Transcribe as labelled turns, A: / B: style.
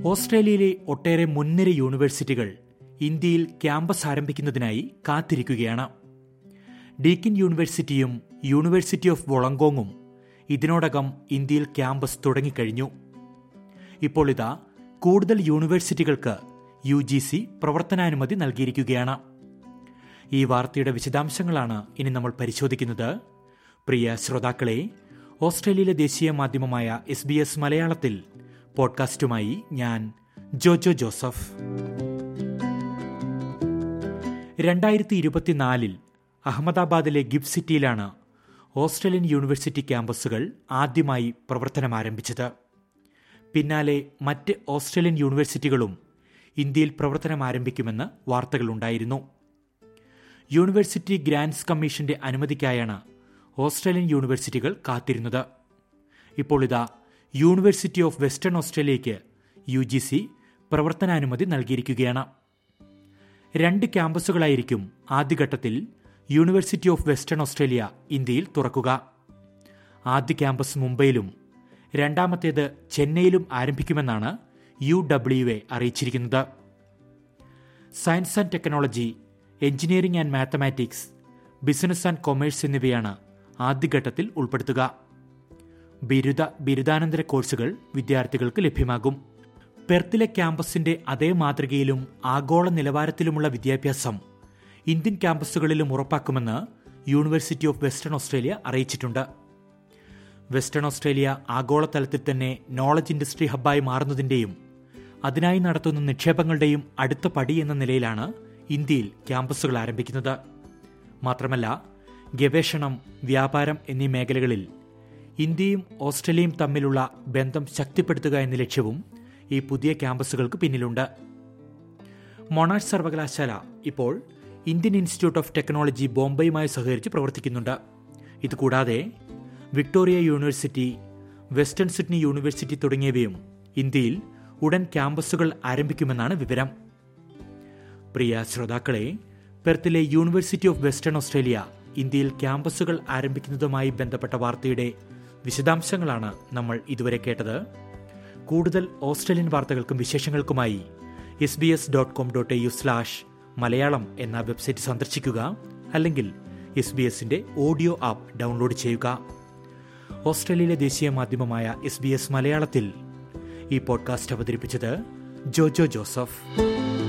A: ഓസ്ട്രേലിയയിലെ ഒട്ടേറെ മുൻനിര യൂണിവേഴ്സിറ്റികൾ ഇന്ത്യയിൽ ക്യാമ്പസ് ആരംഭിക്കുന്നതിനായി കാത്തിരിക്കുകയാണ് ഡീക്കിൻ യൂണിവേഴ്സിറ്റിയും യൂണിവേഴ്സിറ്റി ഓഫ് വൊളങ്കോങ്ങും ഇതിനോടകം ഇന്ത്യയിൽ ക്യാമ്പസ് തുടങ്ങിക്കഴിഞ്ഞു ഇപ്പോൾ ഇതാ കൂടുതൽ യൂണിവേഴ്സിറ്റികൾക്ക് യു ജി സി പ്രവർത്തനാനുമതി നൽകിയിരിക്കുകയാണ് ഈ വാർത്തയുടെ വിശദാംശങ്ങളാണ് ഇനി നമ്മൾ പരിശോധിക്കുന്നത് പ്രിയ ശ്രോതാക്കളെ ഓസ്ട്രേലിയയിലെ ദേശീയ മാധ്യമമായ എസ് ബി എസ് മലയാളത്തിൽ പോഡ്കാസ്റ്റുമായി ഞാൻ ജോജോ ജോസഫ് രണ്ടായിരത്തി ഇരുപത്തിനാലിൽ അഹമ്മദാബാദിലെ ഗിഫ് സിറ്റിയിലാണ് ഓസ്ട്രേലിയൻ യൂണിവേഴ്സിറ്റി ക്യാമ്പസുകൾ ആദ്യമായി പ്രവർത്തനം ആരംഭിച്ചത് പിന്നാലെ മറ്റ് ഓസ്ട്രേലിയൻ യൂണിവേഴ്സിറ്റികളും ഇന്ത്യയിൽ പ്രവർത്തനം ആരംഭിക്കുമെന്ന് വാർത്തകളുണ്ടായിരുന്നു യൂണിവേഴ്സിറ്റി ഗ്രാൻഡ്സ് കമ്മീഷന്റെ അനുമതിക്കായാണ് ഓസ്ട്രേലിയൻ യൂണിവേഴ്സിറ്റികൾ കാത്തിരുന്നത് ഇപ്പോൾ ഇതാ യൂണിവേഴ്സിറ്റി ഓഫ് വെസ്റ്റേൺ ഓസ്ട്രേലിയയ്ക്ക് യു ജി സി പ്രവർത്തനാനുമതി നൽകിയിരിക്കുകയാണ് രണ്ട് ക്യാമ്പസുകളായിരിക്കും ആദ്യഘട്ടത്തിൽ യൂണിവേഴ്സിറ്റി ഓഫ് വെസ്റ്റേൺ ഓസ്ട്രേലിയ ഇന്ത്യയിൽ തുറക്കുക ആദ്യ ക്യാമ്പസ് മുംബൈയിലും രണ്ടാമത്തേത് ചെന്നൈയിലും ആരംഭിക്കുമെന്നാണ് യു ഡബ്ല്യു എ അറിയിച്ചിരിക്കുന്നത് science and technology engineering and mathematics business and commerce എന്നിവയാണ് ആദ്യഘട്ടത്തിൽ ഉൾപ്പെടുത്തുക ബിരുദ ബിരുദാനന്തര കോഴ്സുകൾ വിദ്യാർത്ഥികൾക്ക് ലഭ്യമാകും പെർത്തിലെ ക്യാമ്പസിന്റെ അതേ മാതൃകയിലും ആഗോള നിലവാരത്തിലുമുള്ള വിദ്യാഭ്യാസം ഇന്ത്യൻ ക്യാമ്പസുകളിലും ഉറപ്പാക്കുമെന്ന് യൂണിവേഴ്സിറ്റി ഓഫ് വെസ്റ്റേൺ ഓസ്ട്രേലിയ അറിയിച്ചിട്ടുണ്ട് വെസ്റ്റേൺ ഓസ്ട്രേലിയ ആഗോളതലത്തിൽ തന്നെ നോളജ് ഇൻഡസ്ട്രി ഹബ്ബായി മാറുന്നതിന്റെയും അതിനായി നടത്തുന്ന നിക്ഷേപങ്ങളുടെയും അടുത്ത പടി എന്ന നിലയിലാണ് ഇന്ത്യയിൽ ക്യാമ്പസുകൾ ആരംഭിക്കുന്നത് മാത്രമല്ല ഗവേഷണം വ്യാപാരം എന്നീ മേഖലകളിൽ ഇന്ത്യയും ഓസ്ട്രേലിയയും തമ്മിലുള്ള ബന്ധം ശക്തിപ്പെടുത്തുക എന്ന ലക്ഷ്യവും ഈ പുതിയ ക്യാമ്പസുകൾക്ക് പിന്നിലുണ്ട് മൊണാഷ് സർവകലാശാല ഇപ്പോൾ ഇന്ത്യൻ ഇൻസ്റ്റിറ്റ്യൂട്ട് ഓഫ് ടെക്നോളജി ബോംബെയുമായി സഹകരിച്ച് പ്രവർത്തിക്കുന്നുണ്ട് ഇതുകൂടാതെ Victoria university western Sydney university തുടങ്ങിയവയും ഇന്ത്യയിൽ ഉടൻ ക്യാമ്പസുകൾ ആരംഭിക്കുമെന്നാണ് വിവരം പ്രിയ ശ്രോതാക്കളെ പെർത്തിലെ യൂണിവേഴ്സിറ്റി ഓഫ് വെസ്റ്റേൺ ഓസ്ട്രേലിയ ഇന്ത്യയിൽ ക്യാമ്പസുകൾ ആരംഭിക്കുന്നതുമായി ബന്ധപ്പെട്ട വാർത്തയുടെ വിശദാംശങ്ങളാണ് നമ്മൾ ഇതുവരെ കേട്ടത് കൂടുതൽ ഓസ്ട്രേലിയൻ വാർത്തകൾക്കും വിശേഷങ്ങൾക്കുമായി S B S dot com dot U slash Malayalam എന്ന വെബ്സൈറ്റ് സന്ദർശിക്കുക അല്ലെങ്കിൽ എസ് ബി എസിന്റെ ഓഡിയോ ആപ്പ് ഡൗൺലോഡ് ചെയ്യുക ഓസ്ട്രേലിയയിലെ ദേശീയ മാധ്യമമായ എസ് ബി എസ് മലയാളത്തിൽ ഈ പോഡ്കാസ്റ്റ് അവതരിപ്പിച്ചത് ജോജോ ജോസഫ്